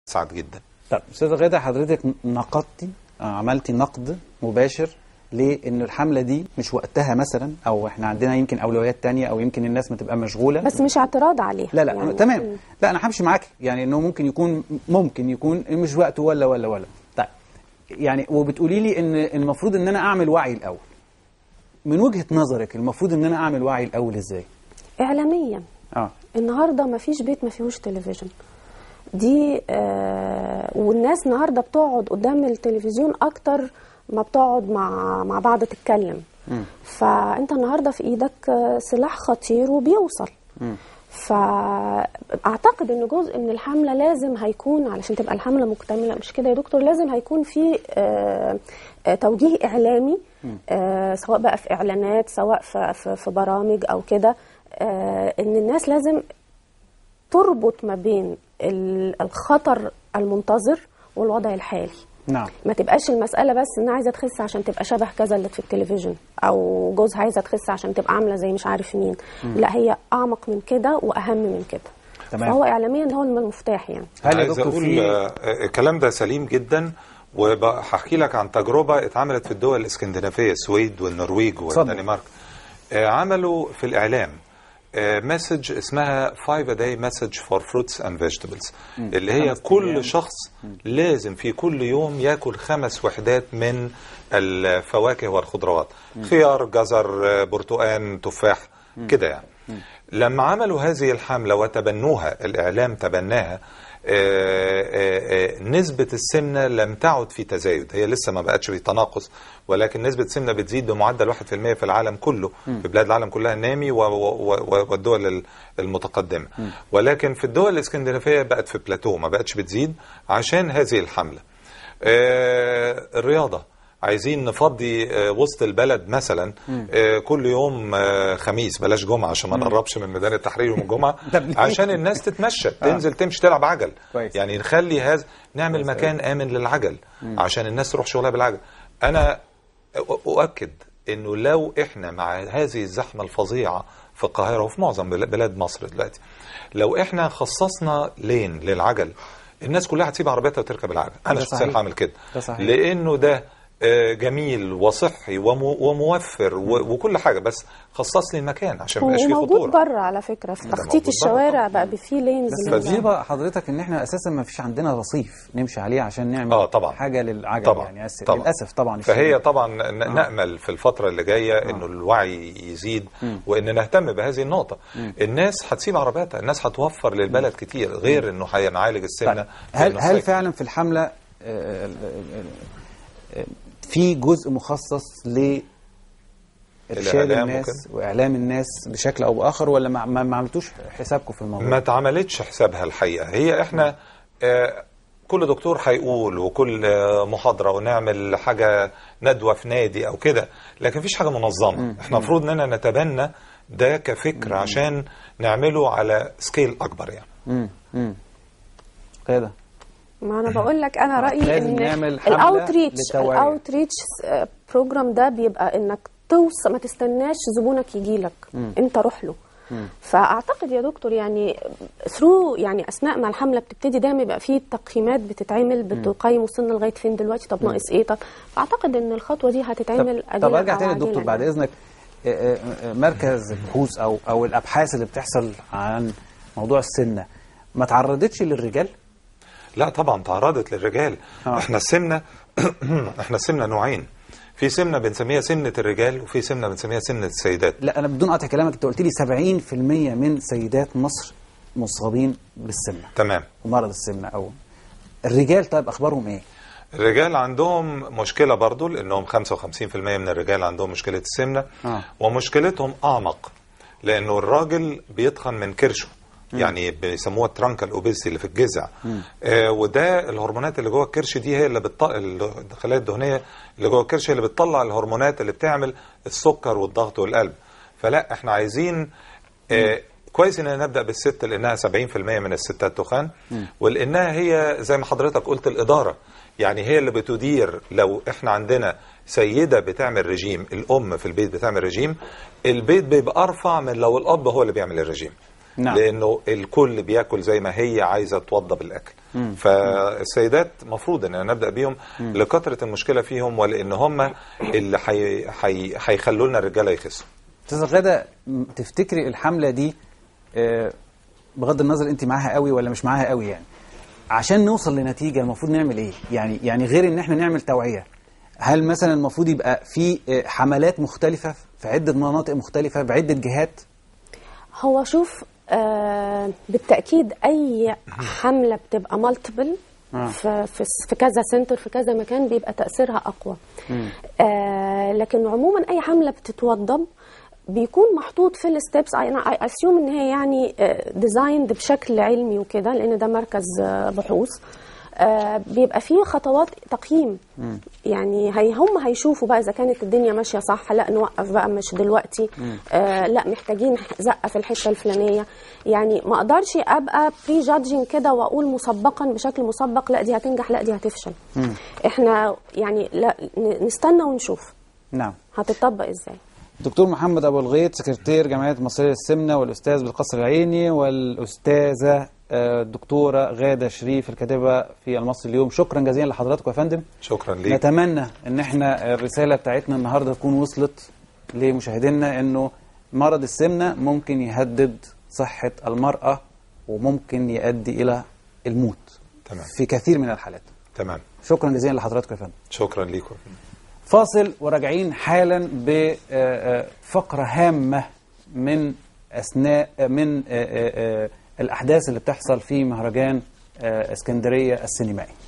سعد جدا طب استاذه غاده حضرتك نقدتي آه، عملتي نقد مباشر لان الحمله دي مش وقتها مثلا او احنا عندنا يمكن اولويات تانية او يمكن الناس ما تبقى مشغوله بس مش اعتراض عليه لا لا يعني تمام لا انا همشي معاك يعني انه ممكن يكون ممكن يكون مش وقته ولا ولا ولا طيب يعني وبتقولي لي ان المفروض ان انا اعمل وعي الاول من وجهه نظرك المفروض ان انا اعمل وعي الاول ازاي اعلاميا اه النهارده ما فيش بيت ما فيهوش تلفزيون دي آه والناس النهارده بتقعد قدام التلفزيون اكتر ما بتقعد مع مع بعض تتكلم فانت النهارده في ايدك آه، سلاح خطير وبيوصل فاعتقد ان جزء من الحمله لازم هيكون علشان تبقى الحمله مكتمله مش كده يا دكتور لازم هيكون في آه، آه، توجيه اعلامي آه، سواء بقى في اعلانات سواء في في- في برامج او كده آه، ان الناس لازم تربط ما بين ال- الخطر المنتظر والوضع الحالي نعم ما تبقاش المسألة بس إنها عايزة تخس عشان تبقى شبه كذا اللي في التلفزيون أو جوزها عايزة تخس عشان تبقى عاملة زي مش عارف مين لا هي أعمق من كده وأهم من كده تمام. فهو إعلاميا هو المفتاح يعني هل يا عايز دكتور اقول في آه، آه، الكلام ده سليم جدا وهحكي لك عن تجربه اتعملت في الدول الاسكندنافيه السويد والنرويج اتفضل. والدنمارك آه، عملوا في الاعلام مسج اسمها 5 a day message for fruits and vegetables اللي هي خمس كل أيام. شخص لازم في كل يوم ياكل خمس وحدات من الفواكه والخضروات خيار جزر آه، برتقان تفاح كده يعني لما عملوا هذه الحملة وتبنوها الإعلام تبناها آه، آه، آه، نسبة السمنة لم تعد في تزايد هي لسه ما بقتش في تناقص ولكن نسبة السمنة بتزيد بمعدل 1% في العالم كله في بلاد العالم كلها النامي و- و- و- والدول ال- المتقدمة ولكن في الدول الاسكندنافية بقت في بلاتو ما بقتش بتزيد عشان هذه الحملة آه، الرياضة عايزين نفضي آه، وسط البلد مثلا آه، كل يوم آه، خميس بلاش جمعة عشان ما نقربش من ميدان التحرير يوم الجمعة طب ليه؟ عشان الناس تتمشى تنزل تمشي تلعب عجل كويس. يعني نخلي هذا نعمل مكان آمن للعجل عشان الناس تروح شغلها بالعجل أنا أ- أؤكد إنه لو إحنا مع هذه الزحمة الفظيعة في القاهرة وفي معظم بل- بلاد مصر دلوقتي لو إحنا خصصنا لين للعجل الناس كلها هتسيب عربيتها وتركب العجل أنا ده شخصيا صحيح. هعمل كده ده صحيح. لأنه ده آه، جميل وصحي ومو- وموفر و- وكل حاجة بس خصص لي المكان عشان ما يبقاش فيه وموجود خطورة بره على فكرة في ده تخطيط موجود بره الشوارع طبعاً. بقى فيه لينز بس لل- مصيبه حضرتك ان احنا اساسا ما فيش عندنا رصيف نمشي عليه عشان نعمل آه، طبعاً. حاجه للعجل طبعا يعني أسف. طبعا للاسف طبعا فهي الشديد. طبعا ن- نامل في الفتره اللي جايه انه الوعي يزيد وان نهتم بهذه النقطه الناس هتسيب عربياتها الناس هتوفر للبلد كتير غير انه هنعالج السمنه طيب. هل هل بالمصايب. فعلا في الحمله آه، آه، آه، في جزء مخصص ل ارشاد الإعلام الناس وكده؟ واعلام الناس بشكل او باخر ولا ما, ما ما عملتوش حسابكم في الموضوع ما اتعملتش حسابها الحقيقه هي احنا آه، كل دكتور هيقول وكل آه، محاضره ونعمل حاجه ندوه في نادي او كده لكن مفيش حاجه منظمه احنا المفروض اننا نتبنى ده كفكر عشان نعمله على سكيل اكبر يعني امم امم كده ما انا بقول لك انا رايي لازم ان نعمل حملة الاوتريتش للتوعية. الاوتريتش بروجرام ده بيبقى انك توصل ما تستناش زبونك يجي لك انت روح له فاعتقد يا دكتور يعني ثرو يعني اثناء ما الحمله بتبتدي دايما يبقى في تقييمات بتتعمل بتقيم وصلنا لغايه فين دلوقتي طب ناقص ايه طب فاعتقد ان الخطوه دي هتتعمل طب, طب أجلاً ارجع أو تاني عاجلاً للدكتور بعد يعني. اذنك آه، آه، آه، مركز البحوث او او الابحاث اللي بتحصل عن موضوع السمنه ما تعرضتش للرجال لا طبعا تعرضت للرجال آه. احنا السمنه احنا السمنه نوعين في سمنه بنسميها سمنه الرجال وفي سمنه بنسميها سمنه السيدات لا انا بدون قطع كلامك انت قلت لي 70% من سيدات مصر مصابين بالسمنه تمام ومرض السمنه او الرجال طيب اخبارهم ايه؟ الرجال عندهم مشكله برضو لانهم 55% من الرجال عندهم مشكله السمنه آه. ومشكلتهم اعمق لانه الراجل بيتخن من كرشه يعني بيسموها الترانكال اوبيسي اللي في الجذع آه وده الهرمونات اللي جوه الكرش دي هي اللي بتط... الخلايا الدهنيه اللي جوه الكرش هي اللي بتطلع الهرمونات اللي بتعمل السكر والضغط والقلب فلا احنا عايزين آه كويس اننا نبدا بالست لانها 70% من الستات تخان ولانها هي زي ما حضرتك قلت الاداره يعني هي اللي بتدير لو احنا عندنا سيده بتعمل رجيم الام في البيت بتعمل رجيم البيت بيبقى ارفع من لو الاب هو اللي بيعمل الرجيم نعم. لانه الكل بياكل زي ما هي عايزه توضب الاكل فالسيدات مفروض ان نبدا بيهم لكثره المشكله فيهم ولان هم اللي حي- حي- هيخلوا لنا الرجاله يخسوا استاذه غاده م- تفتكري الحمله دي آه، بغض النظر انت معاها قوي ولا مش معاها قوي يعني عشان نوصل لنتيجه المفروض نعمل ايه يعني يعني غير ان احنا نعمل توعيه هل مثلا المفروض يبقى في آه، حملات مختلفه في عده مناطق مختلفه بعده جهات هو شوف آه بالتاكيد اي حمله بتبقى مالتيبل آه. في في في كذا سنتر في كذا مكان بيبقى تاثيرها اقوى آه لكن عموما اي حمله بتتوضب بيكون محطوط في الستبس انا اي اسيوم ان هي يعني ديزايند بشكل علمي وكده لان ده مركز آه، بحوث آه، بيبقى فيه خطوات تقييم يعني هي هم هيشوفوا بقى اذا كانت الدنيا ماشيه صح لا نوقف بقى مش دلوقتي آه لا محتاجين زقه في الحته الفلانيه يعني ما اقدرش ابقى بري جادجنج كده واقول مسبقا بشكل مسبق لا دي هتنجح لا دي هتفشل احنا يعني لا ن- نستنى ونشوف نعم هتطبق ازاي دكتور محمد ابو الغيط سكرتير جمعيه مصريه للسمنه والاستاذ بالقصر العيني والاستاذه آه، الدكتوره غاده شريف الكاتبه في المصري اليوم شكرا جزيلا لحضراتكم يا فندم شكرا ليك نتمنى ان احنا الرساله بتاعتنا النهارده تكون وصلت لمشاهدينا انه مرض السمنه ممكن يهدد صحه المراه وممكن يؤدي الى الموت تمام. في كثير من الحالات تمام شكرا جزيلا لحضراتكم يا فندم شكرا ليكم فاصل وراجعين حالا بفقرة هامة من أثناء من آه، آه، آه، الأحداث اللي بتحصل في مهرجان آه، اسكندرية السينمائي